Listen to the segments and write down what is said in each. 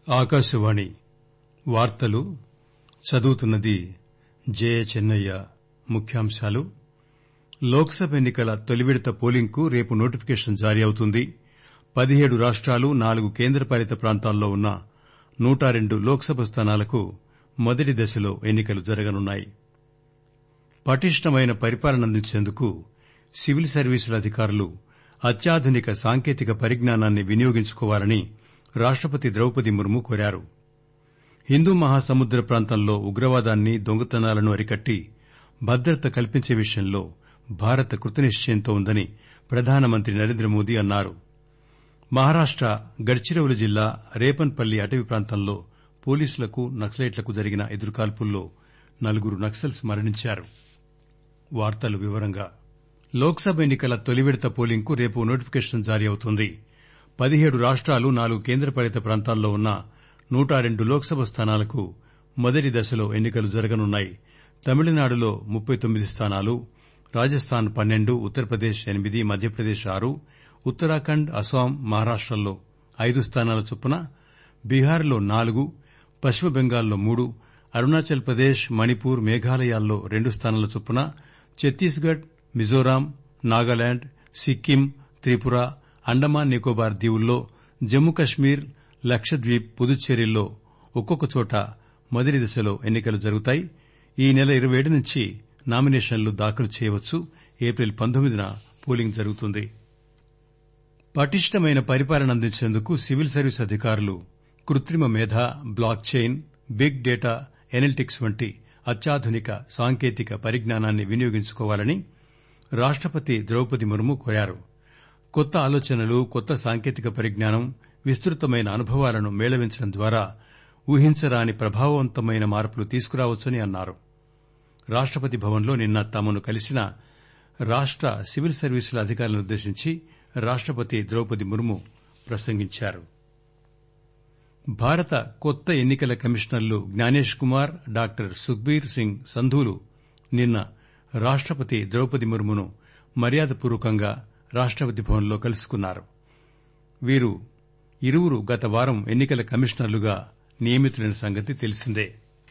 ఆకాశవాణి వార్తలు చదువుతున్నది జయచెన్నయ్య ముఖ్యాంశాలు లోక్ సభ ఎన్ని కల తొలి విడత పోలింగ్ కు రేపు నోటిఫికేషన్ జారీ అవుతుంది పదిహేడు రాష్టాలు నాలుగు కేంద్రపాలిత ప్రాంతాల్లో ఉన్న నూట రెండు లోక్ సభ స్థానాలకు మొదటి దశలో ఎన్ని కలు జరగనున్నాయి పటిష్టమైన పరిపాలన అందించేందుకు సివిల్ సర్వీసుల అధికారులు అత్యాధునిక సాంకేతిక పరిజ్ఞానాన్ని వినియోగించుకోవాలని రాష్టపతి ద్రౌపది ముర్ము కోరారు హిందూ మహాసముద్ర ప్రాంతంలో ఉగ్రవాదాన్ని దొంగతనాలను అరికట్టి భద్రత కల్పించే విషయంలో భారత్ కృతనిశ్చయంతో ఉందని ప్రధానమంత్రి నరేంద్రమోదీ అన్నారు మహారాష్ట గడ్చిరోలి జిల్లా రేపన్పల్లి అటవీ ప్రాంతంలో పోలీసులకు నక్సలైట్లకు జరిగిన ఎదురుకాల్పుల్లో నలుగురు నక్సల్స్ మరణించారు లోక్ సభ ఎన్ని కల తొలి విడత పోలింగ్ కు రేపు నోటిఫికేషన్ జారీ అవుతుంది పదిహేడు రాష్టాలు నాలుగు కేంద్రపాలిత ప్రాంతాల్లో ఉన్న నూట రెండు లోక్ సభ స్థానాలకు మొదటి దశలో ఎన్ని కలు జరగనున్నాయి తమిళనాడులో ముప్పై తొమ్మిది స్థానాలు రాజస్థాన్ పన్నెండు ఉత్తరప్రదేశ్ ఎనిమిది మధ్యప్రదేశ్ ఆరు ఉత్తరాఖండ్ అస్పాం మహారాష్టల్లో ఐదు స్థానాల చొప్పున బీహార్ లో నాలుగు పశ్చిమ బెంగాల్లో మూడు అరుణాచల్ ప్రదేశ్ మణిపూర్ మేఘాలయాల్లో రెండు స్థానాల చొప్పున ఛత్తీస్ గఢ్ మిజోరాం నాగాలాండ్ సిక్కిం త్రిపుర అండమాన్ నికోబార్ దీవుల్లో జమ్మూ కశ్మీర్ లక్షద్వీప్ పుదుచ్చేరిల్లో ఒక్కొక్క చోట మొదటి దశలో ఎన్ని కలు జరుగుతాయి ఈ నెల ఇరవై ఏడు నుంచి నామినేషన్లు దాఖలు చేయవచ్చు ఏప్రిల్ పంతొమ్మిదిన పోలింగ్ జరుగుతుంది పటిష్టమైన పరిపాలన అందించేందుకు సివిల్ సర్వీస్ అధికారులు కృత్రిమ మేధ block chain big data analytics వంటి అత్యాధునిక సాంకేతిక పరిజ్ఞానాన్ని వినియోగించుకోవాలని రాష్టపతి ద్రౌపది ముర్ము కోరారు కొత్త ఆలోచనలు కొత్త సాంకేతిక పరిజ్ఞానం విస్తృతమైన అనుభవాలను మేళవించడం ద్వారా ఊహించరాని ప్రభావవంతమైన మార్పులు తీసుకురావచ్చని అన్నారు రాష్టపతి భవన్లో నిన్న తమను కలిసిన రాష్ట సివిల్ సర్వీసుల అధికారులనుద్దేశించి రాష్టపతి ద్రౌపది ముర్ము ప్రసంగించారు భారత కొత్త ఎన్ని కల కమిషనర్లు జ్ఞానేష్ కుమార్ డాక్టర్ సుఖ్బీర్ సింగ్ సంధూలు నిన్న రాష్టపతి ద్రౌపది ముర్మును మర్యాదపూర్వకంగా రాష్టపతి భవన్లో కలుసుకున్నారు వీరు ఇరువురు గత వారం ఎన్ని కల కమిషనర్లుగా నియమితులైన సంగతి తెలిసిందే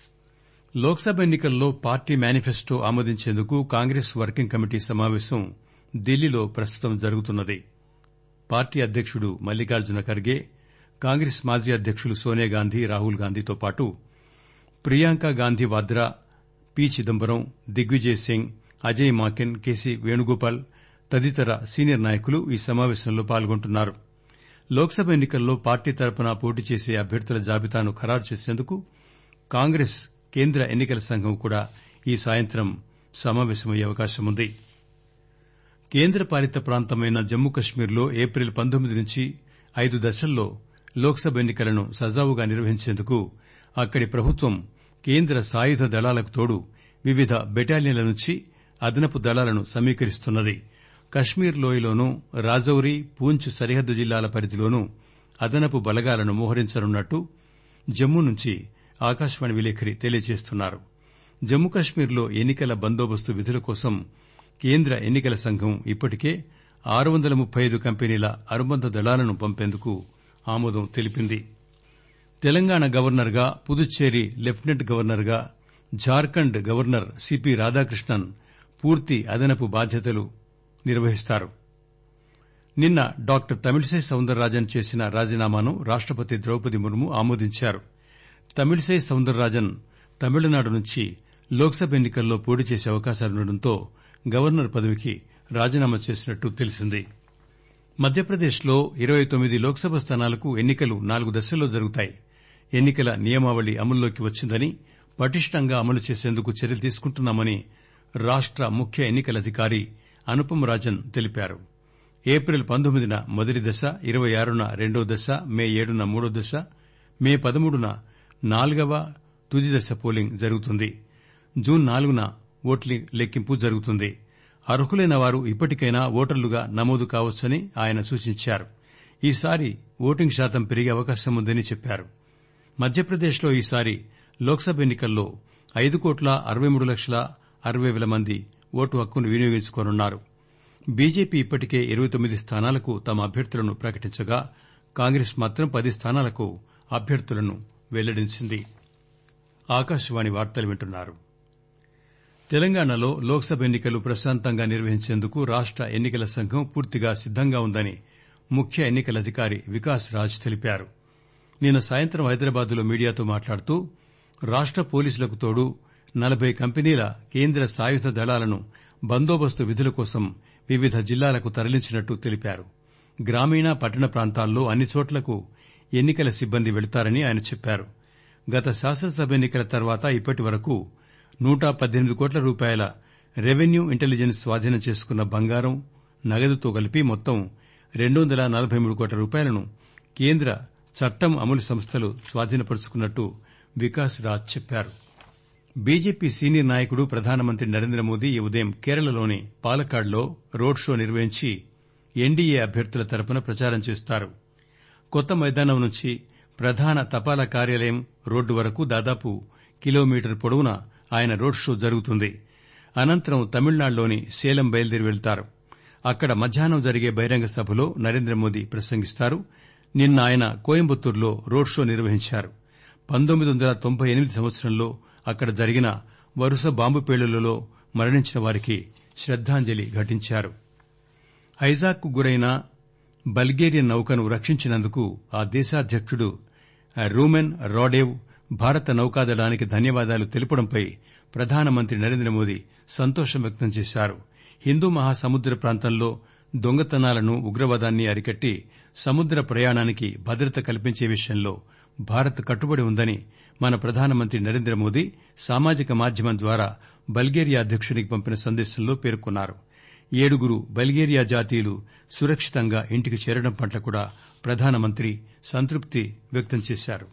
లోక్ సభ ఎన్ని కల్లో పార్టీ మేనిఫెస్టో ఆమోదించేందుకు కాంగ్రెస్ వర్కింగ్ కమిటీ సమావేశం ఢిల్లీలో ప్రస్తుతం జరుగుతున్నది పార్టీ అధ్యకుడు మల్లికార్జున ఖర్గే కాంగ్రెస్ మాజీ అధ్యకులు సోనియాగాంధీ రాహుల్ గాంధీతో పాటు ప్రియాంక గాంధీ వాద్రా పి చిదంబరం దిగ్విజయ్ సింగ్ అజయ్ మాకెన్ కెసి వేణుగోపాల్ తదితర సీనియర్ నాయకులు ఈ సమావేశంలో పాల్గొంటున్నారు లోక్ సభ ఎన్ని కల్లో పార్టీ తరపున పోటీ చేసే అభ్యర్థుల జాబితాను ఖరారు చేసేందుకు కాంగ్రెస్ కేంద్ర ఎన్ని కల సంఘం కూడా ఈ సాయంత్రం సమావేశమయ్యే అవకాశముంది కేంద్ర పాలిత ప్రాంతమైన జమ్మూ కశ్మీర్లో ఏప్రిల్ పంతొమ్మిది నుంచి ఐదు దశల్లో లోక్ సభ ఎన్ని కలను సజావుగా నిర్వహించేందుకు అక్కడి ప్రభుత్వం కేంద్ర సాయుధ దళాలకు తోడు వివిధ బెటాలియన్ల నుంచి అదనపు దళాలను సమీకరిస్తున్నది కశ్మీర్ లోయలోనూ రాజౌరి పూంచ్ సరిహద్దు జిల్లాల పరిధిలోనూ అదనపు బలగాలను మోహరించనున్నట్టు జమ్మూ నుంచి ఆకాశవాణి విలేకరి తెలియజేస్తున్నారు జమ్మూ కశ్మీర్లో ఎన్ని కల బందోబస్తు విధుల కోసం కేంద్ర ఎన్ని కల సంఘం ఇప్పటికే ఆరు వందల ముప్పై ఐదు కంపెనీల అనుబంధ దళాలను పంపేందుకు ఆమోదం తెలిపింది తెలంగాణ గవర్నర్ గా పుదుచ్చేరి లెఫ్టినెంట్ గవర్నర్ గా జార్ఖండ్ గవర్నర్ సిపి రాధాకృష్ణన్ పూర్తి అదనపు బాధ్యతలు నిర్వహిస్తారు నిన్న డాక్టర్ తమిళిసై సౌందరరాజన్ చేసిన రాజీనామాను రాష్టపతి ద్రౌపది ముర్ము ఆమోదించారు తమిళిసై సౌందరరాజన్ తమిళనాడు నుంచి లోక్ సభ ఎన్ని కల్లో పోటీ చేసే అవకాశాలుండటంతో గవర్నర్ పదవికి రాజీనామా చేసినట్టు తెలిసింది మధ్యప్రదేశ్ లో ఇరవై తొమ్మిది లోక్ సభ స్థానాలకు ఎన్ని కలు నాలుగు దశల్లో జరుగుతాయి ఎన్ని కల నియమావళి అమల్లోకి వచ్చిందని పటిష్టంగా అమలు చేసేందుకు చర్యలు తీసుకుంటున్నామని రాష్ట ముఖ్య ఎన్ని కల అధికారి అనుపమ్ రాజన్ తెలిపారు ఏప్రిల్ పంతొమ్మిదిన మొదటి దశ ఇరవై ఆరున రెండో దశ మే ఏడున మూడో దశ మే పదమూడున నాల్గవ తుది దశ పోలింగ్ జరుగుతుంది జూన్ నాలుగున ఓట్ల లెక్కింపు జరుగుతుంది అర్హులైన వారు ఇప్పటికైనా ఓటర్లుగా నమోదు కావచ్చని ఆయన సూచించారు ఈసారి ఓటింగ్ శాతం పెరిగే అవకాశం ఉందని చెప్పారు మధ్యప్రదేశ్ లో ఈసారి లోక్ సభ ఎన్ని కల్లో ఐదు కోట్ల అరవై మూడు లక్షల అరవై పేల మంది ఓటు హక్కును వినియోగించుకోనున్నారు బీజేపీ ఇప్పటికే ఇరవై తొమ్మిది స్థానాలకు తమ అభ్యర్థులను ప్రకటించగా కాంగ్రెస్ మాత్రం పది స్థానాలకు అభ్యర్థులను వెల్లడించింది తెలంగాణలో లోక్ సభ ఎన్ని కలు ప్రశాంతంగా నిర్వహించేందుకు రాష్ట ఎన్ని కల సంఘం పూర్తిగా సిద్దంగా ఉందని ముఖ్య ఎన్ని కల అధికారి వికాస్ రాజ్ తెలిపారు నిన్న సాయంత్రం హైదరాబాద్ లో మీడియాతో మాట్లాడుతూ రాష్ట పోలీసులకు తోడు నలబై కంపెనీల కేంద్ర సాయుధ దళాలను బందోబస్తు విధుల కోసం వివిధ జిల్లాలకు తరలించినట్టు తెలిపారు గ్రామీణ పట్టణ ప్రాంతాల్లో అన్ని చోట్లకు ఎన్ని కల సిబ్బంది వెళతారని ఆయన చెప్పారు గత శాసనసభ ఎన్ని కల తర్వాత ఇప్పటి వరకు నూట పద్దెనిమిది కోట్ల రూపాయల రెవెన్యూ ఇంటెలిజెన్స్ స్వాధీనం చేసుకున్న బంగారం నగదుతో కలిపి మొత్తం రెండు వందల నలబై మూడు కోట్ల రూపాయలను కేంద్ర చట్టం అమలు సంస్థలు స్వాధీనపర్చుకున్నట్టు వికాస్ రాజ్ చెప్పారు బీజేపీ సీనియర్ నాయకుడు ప్రధానమంత్రి నరేంద్రమోదీ ఈ ఉదయం కేరళలోని పాలక్కాడ్లో రోడ్ షో నిర్వహించి ఎన్డీఏ అభ్యర్థుల తరపున ప్రచారం చేస్తారు కొత్త మైదానం నుంచి ప్రధాన తపాలా కార్యాలయం రోడ్డు వరకు దాదాపు కిలోమీటర్ పొడవునా ఆయన రోడ్ షో జరుగుతుంది అనంతరం తమిళనాడులోని సేలం బయలుదేరి వెళతారు అక్కడ మధ్యాహ్నం జరిగే బహిరంగ సభలో నరేంద్రమోదీ ప్రసంగిస్తారు నిన్న ఆయన కోయంబత్తూరులో రోడ్ షో నిర్వహించారు పంతొమ్మిది వందల తొంభై ఎనిమిది సంవత్సరంలో అక్కడ జరిగిన వరుస బాంబు పేలుళ్లలో మరణించిన వారికి శ్రద్దాంజలి ఘటించారు ఐజాక్ కు గురైన బల్గేరియన్ నౌకను రక్షించినందుకు ఆ దేశాధ్యకుడు రూమెన్ రాడేవ్ భారత నౌకాదళానికి ధన్యవాదాలు తెలుపడంపై ప్రధానమంత్రి నరేంద్రమోదీ సంతోషం వ్యక్తం చేశారు హిందూ మహాసముద్ర ప్రాంతంలో దొంగతనాలను ఉగ్రవాదాన్ని అరికట్టి సముద్ర ప్రయాణానికి భద్రత కల్పించే విషయంలో భారత్ కట్టుబడి ఉందని మన ప్రధానమంత్రి నరేంద్రమోదీ సామాజిక మాధ్యమం ద్వారా బల్గేరియా అధ్యకునికి పంపిన సందేశంలో పేర్కొన్నారు ఏడుగురు బల్గేరియా జాతీయులు సురక్షితంగా ఇంటికి చేరడం పట్ల కూడా ప్రధానమంత్రి సంతృప్తి వ్యక్తం చేశారు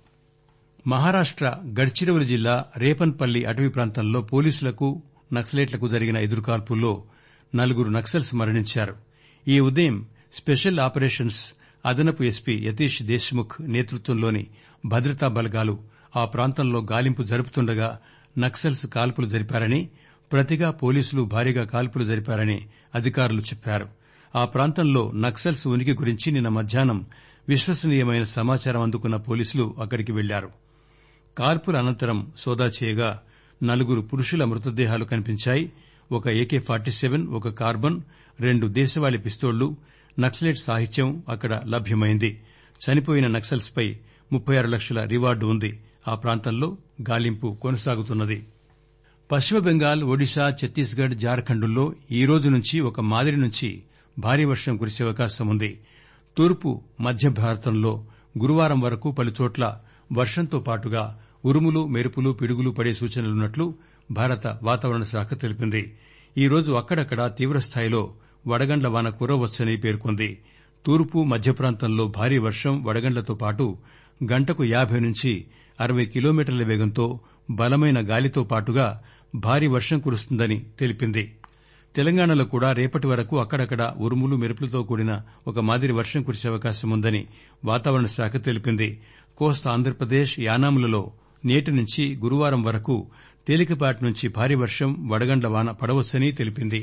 మహారాష్ట గడ్చిరోలి జిల్లా రేపన్పల్లి అటవీ ప్రాంతంలో పోలీసులకు నక్సలైట్లకు జరిగిన ఎదురుకాల్పుల్లో నలుగురు నక్సల్స్ మరణించారు ఈ ఉదయం స్పెషల్ ఆపరేషన్స్ అదనపు ఎస్పీ యతీష్ దేశ్ముఖ్ నేతృత్వంలోని భద్రతా బలగాలు ఆ ప్రాంతంలో గాలింపు జరుపుతుండగా నక్సల్స్ కాల్పులు జరిపారని ప్రతిగా పోలీసులు భారీగా కాల్పులు జరిపారని అధికారులు చెప్పారు ఆ ప్రాంతంలో నక్సల్స్ ఉనికి గురించి నిన్న మధ్యాహ్నం విశ్వసనీయమైన సమాచారం అందుకున్న పోలీసులు అక్కడికి వెళ్లారు కాల్పుల అనంతరం సోదా చేయగా నలుగురు పురుషుల మృతదేహాలు కనిపించాయి ఒక ఏకే ఫార్టీ సెవెన్ ఒక కార్బన్ రెండు దేశవాళీ పిస్తోళ్లు నక్సలైట్ సాహిత్యం అక్కడ లభ్యమైంది చనిపోయిన నక్సల్స్ పై ముప్పై ఆరు లక్షల రివార్డు ఉంది ఆ ప్రాంతంలో గాలింపు కొనసాగుతున్నది పశ్చిమ బెంగాల్ ఒడిశా ఛత్తీస్ గఢ్ జార్ఖండ్ల్లో ఈ రోజు నుంచి ఒక మాదిరి నుంచి భారీ వర్షం కురిసే అవకాశం ఉంది తూర్పు మధ్య భారతంలో గురువారం వరకు పలుచోట్ల వర్షంతో పాటుగా ఉరుములు మెరుపులు పిడుగులు పడే సూచనలున్నట్లు భారత వాతావరణ శాఖ తెలిపింది ఈ రోజు అక్కడక్కడా తీవ్రస్థాయిలో వడగండ్ల వాన కురవచ్చని పేర్కొంది తూర్పు మధ్య ప్రాంతంలో భారీ వర్షం వడగండ్లతో పాటు గంటకు యాబై నుంచి అరవై కిలోమీటర్ల వేగంతో బలమైన గాలితో పాటుగా భారీ వర్షం కురుస్తుందని తెలిపింది తెలంగాణలో కూడా రేపటి వరకు అక్కడక్కడా ఉరుములు మెరుపులతో కూడిన ఒక మాదిరి వర్షం కురిసే అవకాశం ఉందని వాతావరణ శాఖ తెలిపింది కోస్తా ఆంధ్రప్రదేశ్ యానాంలలో నేటి నుంచి గురువారం వరకు తేలికపాటి నుంచి భారీ వర్షం వడగండ్ల వాన పడవచ్చని తెలిపింది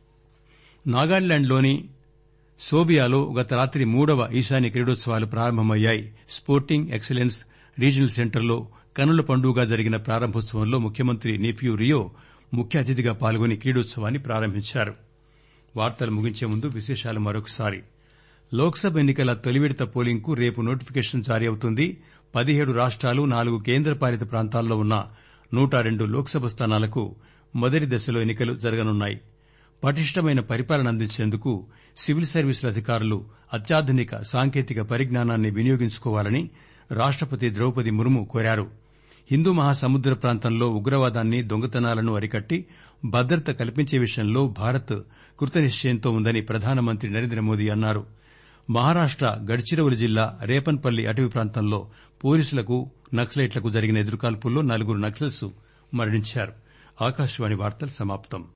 నాగాలాండ్లోని సోబియాలో గత రాత్రి మూడవ ఈశాన్య క్రీడోత్సవాలు ప్రారంభమయ్యాయి స్పోర్టింగ్ ఎక్సలెన్స్ రీజనల్ సెంటర్లో కనుల పండుగగా జరిగిన ప్రారంభోత్సవంలో ముఖ్యమంత్రి నెఫ్యూ రియో ముఖ్య అతిథిగా పాల్గొని క్రీడోత్సవాన్ని ప్రారంభించారు వార్తలు ముగించే ముందు విశేషాలు మరొకసారి లోక్సభ ఎన్నికల తొలి విడత పోలింగ్ కు రేపు నోటిఫికేషన్ జారీ అవుతుంది పదిహేడు రాష్టాలు నాలుగు కేంద్రపాలిత ప్రాంతాల్లో ఉన్న నూట రెండు లోక్సభ స్థానాలకు మొదటి దశలో ఎన్నికలు జరగనున్నాయి పటిష్టమైన పరిపాలన అందించేందుకు సివిల్ సర్వీసుల అధికారులు అత్యాధునిక సాంకేతిక పరిజ్ఞానాన్ని వినియోగించుకోవాలని రాష్టపతి ద్రౌపది ముర్ము కోరారు హిందూ మహాసముద్ర ప్రాంతంలో ఉగ్రవాదాన్ని దొంగతనాలను అరికట్టి భద్రత కల్పించే విషయంలో భారత్ కృతనిశ్చయంతో ఉందని ప్రధానమంత్రి నరేంద్రమోదీ అన్నారు మహారాష్ట గడ్చిరోలి జిల్లా రేపన్పల్లి అటవీ ప్రాంతంలో పోలీసులకు నక్సలైట్లకు జరిగిన ఎదురుకాల్పుల్లో నలుగురు నక్సల్స్ మరణించారు